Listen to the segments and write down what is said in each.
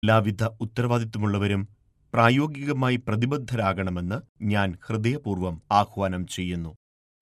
എല്ലാവിധ ഉത്തരവാദിത്വമുള്ളവരും പ്രായോഗികമായി പ്രതിബദ്ധരാകണമെന്ന് ഞാൻ ഹൃദയപൂർവ്വം ആഹ്വാനം ചെയ്യുന്നു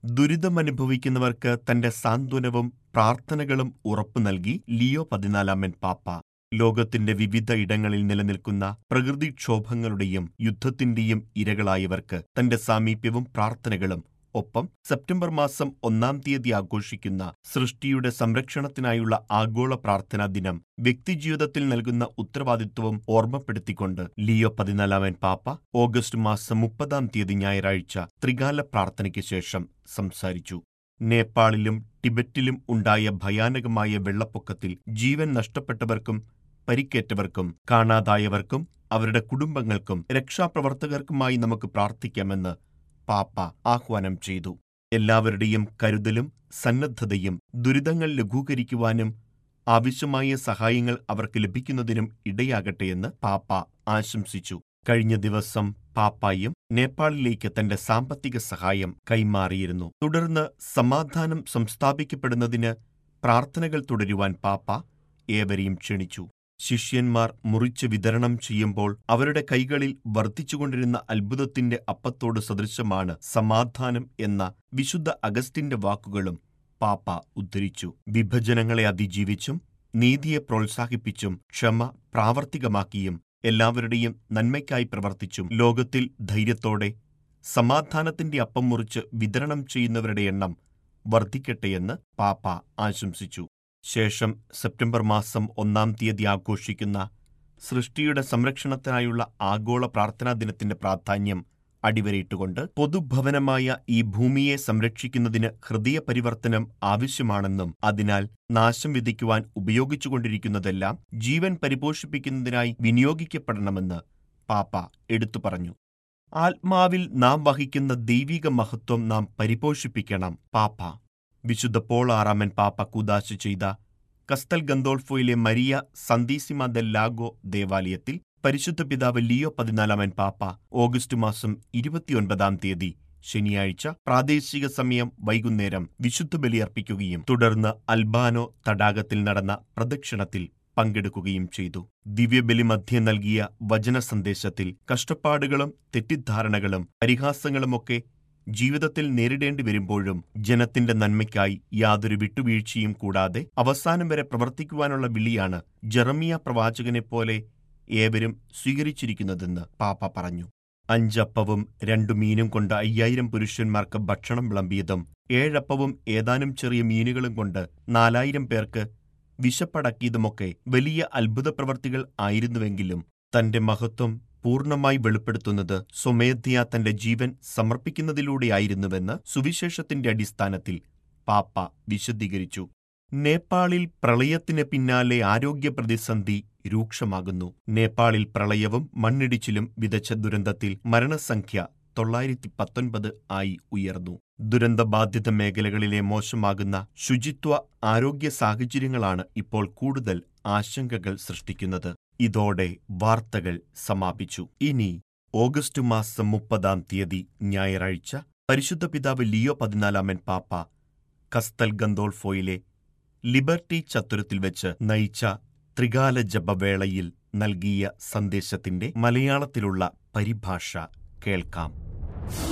ദുരിതമനുഭവിക്കുന്നവർക്ക് തന്റെ സാന്ത്വനവും പ്രാർത്ഥനകളും ഉറപ്പു നൽകി ലിയോ പതിനാലാമൻ പാപ്പ ലോകത്തിന്റെ വിവിധ ഇടങ്ങളിൽ നിലനിൽക്കുന്ന പ്രകൃതിക്ഷോഭങ്ങളുടെയും യുദ്ധത്തിന്റെയും ഇരകളായവർക്ക് തന്റെ സാമീപ്യവും പ്രാർത്ഥനകളും ഒപ്പം സെപ്റ്റംബർ മാസം ഒന്നാം തീയതി ആഘോഷിക്കുന്ന സൃഷ്ടിയുടെ സംരക്ഷണത്തിനായുള്ള ആഗോള പ്രാർത്ഥനാ ദിനം വ്യക്തിജീവിതത്തിൽ നൽകുന്ന ഉത്തരവാദിത്വവും ഓർമ്മപ്പെടുത്തിക്കൊണ്ട് ലിയോ പതിനാലാമൻ പാപ്പ ഓഗസ്റ്റ് മാസം മുപ്പതാം തീയതി ഞായറാഴ്ച ത്രികാല പ്രാർത്ഥനയ്ക്ക് ശേഷം സംസാരിച്ചു നേപ്പാളിലും ടിബറ്റിലും ഉണ്ടായ ഭയാനകമായ വെള്ളപ്പൊക്കത്തിൽ ജീവൻ നഷ്ടപ്പെട്ടവർക്കും പരിക്കേറ്റവർക്കും കാണാതായവർക്കും അവരുടെ കുടുംബങ്ങൾക്കും രക്ഷാപ്രവർത്തകർക്കുമായി നമുക്ക് പ്രാർത്ഥിക്കാമെന്ന് പാപ്പ ആഹ്വാനം ചെയ്തു എല്ലാവരുടെയും കരുതലും സന്നദ്ധതയും ദുരിതങ്ങൾ ലഘൂകരിക്കുവാനും ആവശ്യമായ സഹായങ്ങൾ അവർക്ക് ലഭിക്കുന്നതിനും ഇടയാകട്ടെയെന്ന് പാപ്പ ആശംസിച്ചു കഴിഞ്ഞ ദിവസം പാപ്പായും നേപ്പാളിലേക്ക് തന്റെ സാമ്പത്തിക സഹായം കൈമാറിയിരുന്നു തുടർന്ന് സമാധാനം സംസ്ഥാപിക്കപ്പെടുന്നതിന് പ്രാർത്ഥനകൾ തുടരുവാൻ പാപ്പ ഏവരെയും ക്ഷണിച്ചു ശിഷ്യന്മാർ മുറിച്ച് വിതരണം ചെയ്യുമ്പോൾ അവരുടെ കൈകളിൽ വർദ്ധിച്ചുകൊണ്ടിരുന്ന അത്ഭുതത്തിന്റെ അപ്പത്തോട് സദൃശമാണ് സമാധാനം എന്ന വിശുദ്ധ അഗസ്റ്റിന്റെ വാക്കുകളും പാപ്പ ഉദ്ധരിച്ചു വിഭജനങ്ങളെ അതിജീവിച്ചും നീതിയെ പ്രോത്സാഹിപ്പിച്ചും ക്ഷമ പ്രാവർത്തികമാക്കിയും എല്ലാവരുടെയും നന്മയ്ക്കായി പ്രവർത്തിച്ചും ലോകത്തിൽ ധൈര്യത്തോടെ സമാധാനത്തിന്റെ അപ്പം മുറിച്ച് വിതരണം ചെയ്യുന്നവരുടെ എണ്ണം വർദ്ധിക്കട്ടെയെന്ന് പാപ്പ ആശംസിച്ചു ശേഷം സെപ്റ്റംബർ മാസം ഒന്നാം തീയതി ആഘോഷിക്കുന്ന സൃഷ്ടിയുടെ സംരക്ഷണത്തിനായുള്ള ആഗോള പ്രാർത്ഥനാ ദിനത്തിന്റെ പ്രാധാന്യം അടിവരയിട്ടുകൊണ്ട് പൊതുഭവനമായ ഈ ഭൂമിയെ സംരക്ഷിക്കുന്നതിന് ഹൃദയപരിവർത്തനം ആവശ്യമാണെന്നും അതിനാൽ നാശം വിധിക്കുവാൻ ഉപയോഗിച്ചുകൊണ്ടിരിക്കുന്നതെല്ലാം ജീവൻ പരിപോഷിപ്പിക്കുന്നതിനായി വിനിയോഗിക്കപ്പെടണമെന്ന് പാപ്പ എടുത്തു പറഞ്ഞു ആത്മാവിൽ നാം വഹിക്കുന്ന ദൈവിക മഹത്വം നാം പരിപോഷിപ്പിക്കണം പാപ്പ വിശുദ്ധ പോൾ ആറാമൻ പാപ്പ കുദാശ ചെയ്ത കസ്തൽ ഗന്തോൾഫോയിലെ മരിയ സന്തീസിമ ദെ ലാഗോ ദേവാലയത്തിൽ പരിശുദ്ധ പിതാവ് ലിയോ പതിനാലാമൻ പാപ്പ ഓഗസ്റ്റ് മാസം ഇരുപത്തിയൊൻപതാം തീയതി ശനിയാഴ്ച പ്രാദേശിക സമയം വൈകുന്നേരം വിശുദ്ധ ബലിയർപ്പിക്കുകയും തുടർന്ന് അൽബാനോ തടാകത്തിൽ നടന്ന പ്രദക്ഷിണത്തിൽ പങ്കെടുക്കുകയും ചെയ്തു ദിവ്യബലി മധ്യേ നൽകിയ വചന സന്ദേശത്തിൽ കഷ്ടപ്പാടുകളും തെറ്റിദ്ധാരണകളും പരിഹാസങ്ങളുമൊക്കെ ജീവിതത്തിൽ നേരിടേണ്ടി വരുമ്പോഴും ജനത്തിന്റെ നന്മയ്ക്കായി യാതൊരു വിട്ടുവീഴ്ചയും കൂടാതെ അവസാനം വരെ പ്രവർത്തിക്കുവാനുള്ള വിളിയാണ് ജെറമിയ പ്രവാചകനെപ്പോലെ ഏവരും സ്വീകരിച്ചിരിക്കുന്നതെന്ന് പാപ്പ പറഞ്ഞു അഞ്ചപ്പവും രണ്ടു മീനും കൊണ്ട് അയ്യായിരം പുരുഷന്മാർക്ക് ഭക്ഷണം വിളമ്പിയതും ഏഴപ്പവും ഏതാനും ചെറിയ മീനുകളും കൊണ്ട് നാലായിരം പേർക്ക് വിശപ്പടക്കിയതുമൊക്കെ വലിയ അത്ഭുത പ്രവർത്തികൾ ആയിരുന്നുവെങ്കിലും തന്റെ മഹത്വം പൂർണ്ണമായി വെളിപ്പെടുത്തുന്നത് സ്വമേധയാ തന്റെ ജീവൻ സമർപ്പിക്കുന്നതിലൂടെയായിരുന്നുവെന്ന് സുവിശേഷത്തിന്റെ അടിസ്ഥാനത്തിൽ പാപ്പ വിശദീകരിച്ചു നേപ്പാളിൽ പ്രളയത്തിന് പിന്നാലെ ആരോഗ്യ പ്രതിസന്ധി രൂക്ഷമാകുന്നു നേപ്പാളിൽ പ്രളയവും മണ്ണിടിച്ചിലും വിതച്ച ദുരന്തത്തിൽ മരണസംഖ്യ തൊള്ളായിരത്തി പത്തൊൻപത് ആയി ഉയർന്നു ദുരന്തബാധിത മേഖലകളിലെ മോശമാകുന്ന ശുചിത്വ ആരോഗ്യ സാഹചര്യങ്ങളാണ് ഇപ്പോൾ കൂടുതൽ ആശങ്കകൾ സൃഷ്ടിക്കുന്നത് ഇതോടെ വാർത്തകൾ സമാപിച്ചു ഇനി ഓഗസ്റ്റ് മാസം മുപ്പതാം തീയതി ഞായറാഴ്ച പരിശുദ്ധ പിതാവ് ലിയോ പതിനാലാമൻ പാപ്പ കസ്തൽ ഗന്തോൾഫോയിലെ ലിബർട്ടി ചത്തുരത്തിൽ വെച്ച് നയിച്ച ത്രികാല ജപവേളയിൽ നൽകിയ സന്ദേശത്തിന്റെ മലയാളത്തിലുള്ള പരിഭാഷ കേൾക്കാം